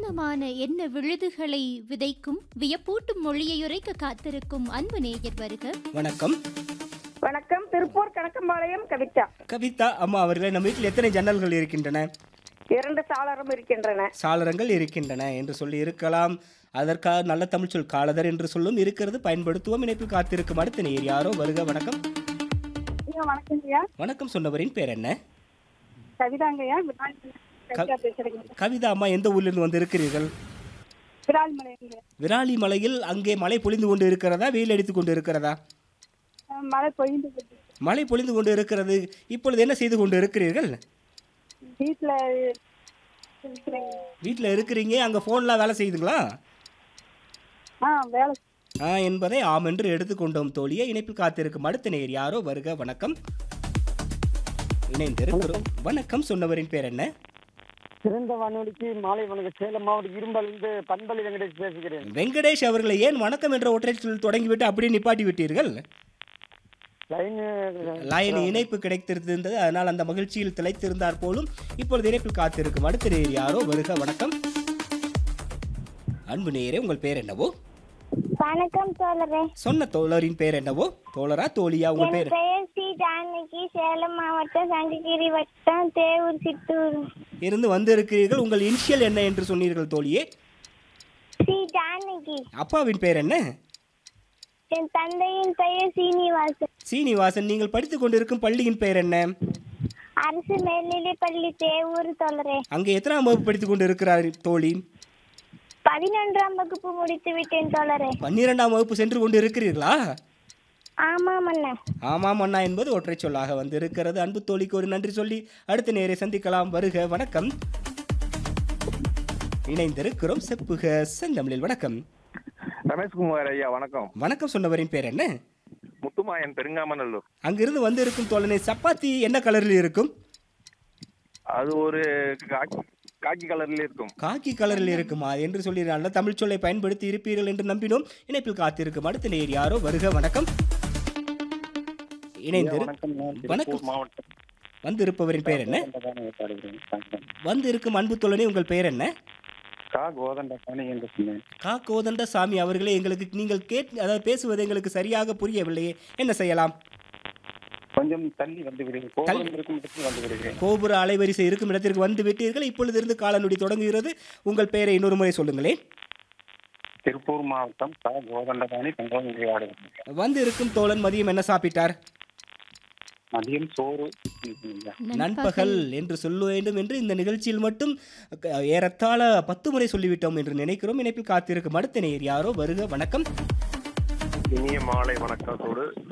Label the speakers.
Speaker 1: வண்ணமான என்ன விழுதுகளை விதைக்கும் வியப்பூட்டும் மொழியை உரைக்க காத்திருக்கும் அன்பு நேயர் வருக
Speaker 2: வணக்கம்
Speaker 3: வணக்கம் திருப்பூர் கணக்கம்பாளையம் கவிதா
Speaker 2: கவிதா அம்மா அவர்களே நம்ம வீட்டில் எத்தனை ஜன்னல்கள் இருக்கின்றன
Speaker 3: இரண்டு சாளரம் இருக்கின்றன
Speaker 2: சாளரங்கள் இருக்கின்றன என்று சொல்லி இருக்கலாம் அதற்காக நல்ல தமிழ் சொல் காலதர் என்று சொல்லும் இருக்கிறது பயன்படுத்துவோம் இணைப்பில் காத்திருக்கும் அடுத்த நேர் யாரோ வருக வணக்கம்
Speaker 3: வணக்கங்கய்யா
Speaker 2: வணக்கம் சொன்னவரின் பேர் என்ன
Speaker 3: கவிதாங்கய்யா கவிதா பேசுறேங்க
Speaker 2: கவிதா அம்மா எந்த ஊர்லேருந்து வந்து இருக்கிறீர்கள்
Speaker 3: விரால்மலைங்க
Speaker 2: விராலி மலையில் அங்கே மழை பொழிந்து கொண்டு இருக்கிறதா வெயில் அடித்து கொண்டு இருக்கிறதா
Speaker 3: மழை பொழிந்து
Speaker 2: மழை பொழிந்து கொண்டு இருக்கிறது இப்பொழுது என்ன செய்து கொண்டு இருக்கிறீர்கள்
Speaker 3: வீட்டில் இருக்கிறேங்க
Speaker 2: வீட்டில் இருக்கிறீங்க அங்கே ஃபோன்லாம் வேலை செய்யுதுங்களா
Speaker 3: ஆ வேலை
Speaker 2: ஆ என்பதை ஆம் என்று எடுத்துக்கொண்டோம் தோழியை இணைப்பில் காத்திருக்கும் அடுத்த நேர் யாரோ வருக வணக்கம் இணைந்திருக்கிறோம் வணக்கம் சொன்னவரின் பேர் என்ன
Speaker 4: சிறந்த வானொலிக்கு மாலை வணக்கம் சேலம் மாவட்டம் இரும்பலிருந்து பண்பலி வெங்கடேஷ் பேசுகிறேன்
Speaker 2: வெங்கடேஷ் அவர்களை ஏன் வணக்கம் என்ற ஒற்றை சொல் தொடங்கிவிட்டு அப்படியே நிப்பாட்டி விட்டீர்கள்
Speaker 4: லைன்
Speaker 2: லைன் இணைப்பு கிடைத்திருந்தது அதனால் அந்த மகிழ்ச்சியில் திளைத்திருந்தார் போலும் இப்பொழுது இணைப்பில் காத்திருக்கும் அடுத்த நேர் யாரோ வருக வணக்கம் அன்பு நேரே உங்கள் பேர் என்னவோ
Speaker 5: வணக்கம் தோழரே
Speaker 2: சொன்ன தோழரின் பேர் என்னவோ தோழரா தோழியா உங்கள்
Speaker 5: என்
Speaker 2: பேர்
Speaker 5: பெயர் சி ஜானகி சேலம் மாவட்டம் சங்ககிரி வட்டம் தேவூர் சித்தூர்
Speaker 2: இருந்து வந்திருக்கிறீர்கள் உங்கள் இனிஷியல் என்ன என்று சொன்னீர்கள் தோழியே
Speaker 5: சி ஜானகி
Speaker 2: அப்பாவின் பேர் என்ன
Speaker 5: என் தந்தையின் பெயர் சீனிவாசன்
Speaker 2: சீனிவாசன் நீங்கள் படித்துக் கொண்டிருக்கும் பள்ளியின் பெயர் என்ன
Speaker 5: அரசு மேல்நிலைப்பள்ளி தேவூர் தோழரே
Speaker 2: அங்கே எத்தனாம் வகுப்பு படித்துக் கொண்டிருக்கிறார் தோழி
Speaker 5: பதினொன்றாம் வகுப்பு முடித்து விட்டேன் தோழரே
Speaker 2: பன்னிரெண்டாம் வகுப்பு சென்று கொண்டு இருக்கிறீர்களா
Speaker 5: ஆமாம் அண்ணா
Speaker 2: ஆமாம் அண்ணா என்பது ஒற்றை சொல்லாக வந்திருக்கிறது அன்பு தோழிக்கு ஒரு நன்றி சொல்லி அடுத்த நேரை சந்திக்கலாம் வருக வணக்கம் இணைந்திருக்கிறோம் செப்புக செந்தமிழில் வணக்கம்
Speaker 6: ரமேஷ்குமார் ஐயா வணக்கம்
Speaker 2: வணக்கம் சொன்னவரின் பேர் என்ன
Speaker 6: முத்துமாயன் பெருங்காமநல்லூர்
Speaker 2: அங்கிருந்து வந்திருக்கும் தோழனை சப்பாத்தி என்ன கலரில் இருக்கும்
Speaker 6: அது ஒரு காக்கி காக்கி கலர்ல இருக்கும்
Speaker 2: காக்கி கலரில் இருக்குமா என்று சொல்லி நல்ல தமிழ் சொல்லை பயன்படுத்தி இருப்பீர்கள் என்று நம்பினோம் இணைப்பில் காத்திருக்கும் அடுத்த நேர் யாரோ வருக வணக்கம் இணைந்திரு வணக்கம்
Speaker 4: மாவட்டம்
Speaker 2: வந்திருப்பவரின் பேர் என்ன வந்து இருக்கும் அன்பு தோழனே உங்கள் பெயர் என்ன
Speaker 4: கா கோதண்டபாணி என்று சொன்னேன்
Speaker 2: கா கோதண்ட சாமி அவர்களே எங்களுக்கு நீங்கள் கேட் அதாவது பேசுவது எங்களுக்கு சரியாக புரியவில்லையே என்ன செய்யலாம்
Speaker 4: கொஞ்சம் தள்ளி வந்து விடுகிறேன் கோபுரம் இருக்கும் இடத்தில் வந்து விடுகிறேன்
Speaker 2: கோபுர அலைவரிசை இருக்கும் இடத்திற்கு வந்து விட்டீர்கள் இப்பொழுது இருந்து காலநொடி தொடங்குகிறது உங்கள் பெயரை இன்னொரு முறை சொல்லுங்களேன்
Speaker 4: திருப்பூர் மாவட்டம் கா கோதண்டபாணி தங்கமங்கி வார்டு
Speaker 2: வந்து இருக்கும் தோழன் மதியம் என்ன சாப்பிட்டார்
Speaker 4: மதியம் சோறு
Speaker 2: நண்பகல் என்று சொல்ல வேண்டும் என்று இந்த நிகழ்ச்சியில் மட்டும் க- ஏறத்தாழ பத்து முறை சொல்லிவிட்டோம் என்று நினைக்கிறோம் இணைப்பில் காத்திருக்கும் அடுத்த நேர் யாரோ வருக வணக்கம்
Speaker 6: இனிய மாலை வணக்கத்தோடு